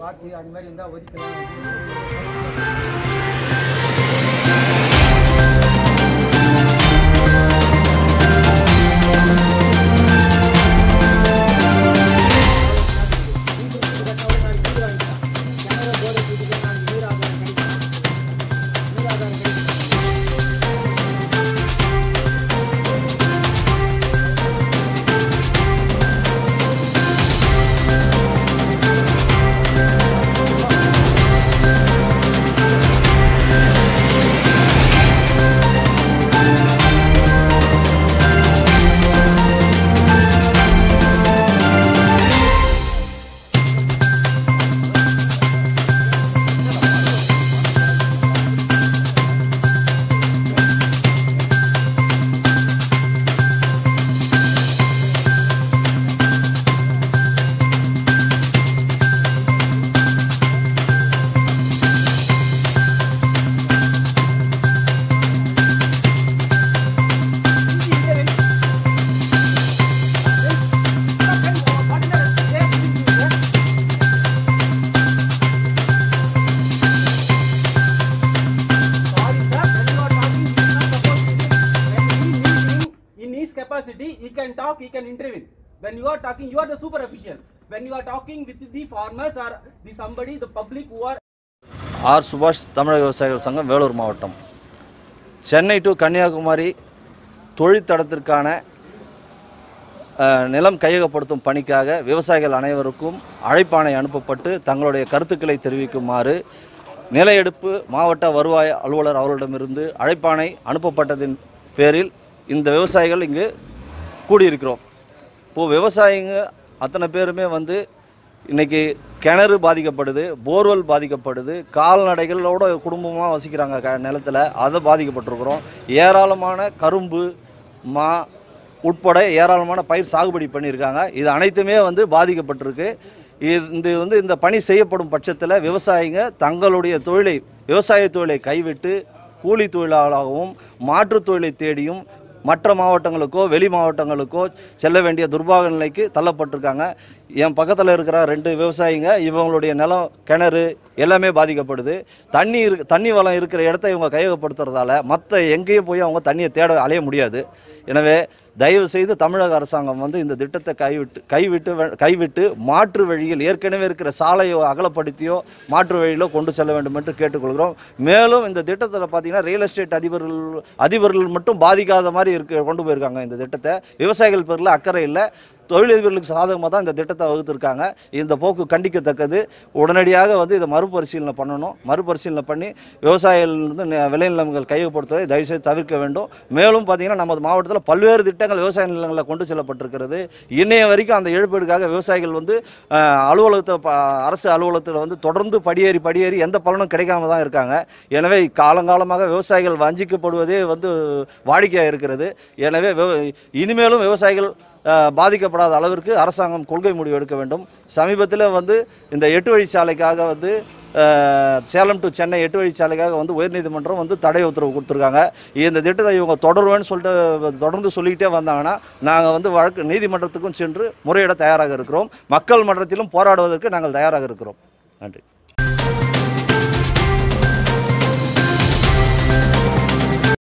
Park அது மாதிரி இருந்தால் ஒதுக்கலாம் in his capacity, he can talk, he can intervene. When you are talking, you are the super official. When you are talking with the farmers or the somebody, the public who are R சுபாஷ் தமிழக விவசாயிகள் சங்கம் வேலூர் மாவட்டம் Chennai to Kanyakumari தொழிற்தடத்திற்கான அஹ், நிலம் கையகப்படுத்தும் பணிக்காக விவசாயிகள் அனைவருக்கும் அழைப்பாணை அனுப்பப்பட்டு தங்களுடைய கருத்துக்களை தெரிவிக்குமாறு நில எடுப்பு மாவட்ட வருவாய் அலுவலர் அவர்களிடமிருந்து அழைப்பாணை அனுப்பப்பட்டதின் பேரில் இந்த விவசாயிகள் இங்கு கூடியிருக்கிறோம் இப்போது விவசாயிங்க அத்தனை பேருமே வந்து இன்னைக்கு கிணறு பாதிக்கப்படுது போர்வெல் பாதிக்கப்படுது கால்நடைகளோட குடும்பமாக வசிக்கிறாங்க க நிலத்தில் அதை பாதிக்கப்பட்டிருக்கிறோம் ஏராளமான கரும்பு மா உட்பட ஏராளமான பயிர் சாகுபடி பண்ணியிருக்காங்க இது அனைத்துமே வந்து பாதிக்கப்பட்டிருக்கு இது வந்து இந்த பணி செய்யப்படும் பட்சத்தில் விவசாயிங்க தங்களுடைய தொழிலை விவசாய தொழிலை கைவிட்டு கூலி தொழிலாளராகவும் மாற்றுத் தொழிலை தேடியும் மற்ற மாவட்டங்களுக்கோ வெளி மாவட்டங்களுக்கோ செல்ல வேண்டிய துர்பாக நிலைக்கு தள்ளப்பட்டிருக்காங்க என் பக்கத்தில் இருக்கிற ரெண்டு விவசாயிங்க இவங்களுடைய நிலம் கிணறு எல்லாமே பாதிக்கப்படுது தண்ணி இரு தண்ணி வளம் இருக்கிற இடத்த இவங்க கையகப்படுத்துறதால மற்ற எங்கேயும் போய் அவங்க தண்ணியை தேட அலைய முடியாது எனவே தயவு செய்து தமிழக அரசாங்கம் வந்து இந்த திட்டத்தை கைவிட்டு கைவிட்டு வே- கைவிட்டு மாற்று வழியில் ஏற்கனவே இருக்கிற சாலையோ அகலப்படுத்தியோ மாற்று வழியிலோ கொண்டு செல்ல வேண்டும் என்று கேட்டுக்கொள்கிறோம் மேலும் இந்த திட்டத்தில் பார்த்தீங்கன்னா ரியல் எஸ்டேட் அதிபர்கள் அதிபர்கள் மட்டும் பாதிக்காத மாதிரி இருக்கு கொண்டு போயிருக்காங்க இந்த திட்டத்தை விவசாயிகள் பேரில் அக்கறை இல்லை தொழிலதிபர்களுக்கு சாதகமாக தான் இந்த திட்டத்தை வகுத்திருக்காங்க இந்த போக்கு கண்டிக்கத்தக்கது உடனடியாக வந்து இதை மறுபரிசீலனை பண்ணணும் மறுபரிசீலனை பண்ணி விவசாயிகள் வந்து நி- விளைநிலங்கள் கையகப்படுத்துவதை தயவுசெய்து தவிர்க்க வேண்டும் மேலும் பார்த்தீங்கன்னா நமது மாவட்டத்தில் பல்வேறு திட்டங்கள் விவசாய நிலங்களில் கொண்டு செல்லப்பட்டிருக்கிறது இன்னைய வரைக்கும் அந்த இழப்பீடுக்காக விவசாயிகள் வந்து அஹ், அலுவலகத்தை ப- அரசு அலுவலகத்தில் வந்து தொடர்ந்து படியேறி படியேறி எந்த பலனும் கிடைக்காம தான் இருக்காங்க எனவே காலங்காலமாக விவசாயிகள் வஞ்சிக்கப்படுவதே வந்து வாடிக்கையாக இருக்கிறது எனவே விவ- இனிமேலும் விவசாயிகள் அஹ், பாதிக்கப்படாத அளவிற்கு அரசாங்கம் கொள்கை முடிவு எடுக்க வேண்டும் சமீபத்தில் வந்து இந்த எட்டு வழிச்சாலைக்காக வந்து அஹ், சேலம் டு சென்னை எட்டு வழிச்சாலைக்காக வந்து உயர்நீதிமன்றம் வந்து தடை உத்தரவு கொடுத்துருக்காங்க இந்த திட்டத்தை இவங்க தொடருவேன்னு சொல்லிட்டு தொடர்ந்து சொல்லிக்கிட்டே வந்தாங்கன்னா நாங்கள் வந்து வழக்கு நீதிமன்றத்துக்கும் சென்று முறையிட தயாராக இருக்கிறோம் மக்கள் மன்றத்திலும் போராடுவதற்கு நாங்கள் தயாராக இருக்கிறோம் நன்றி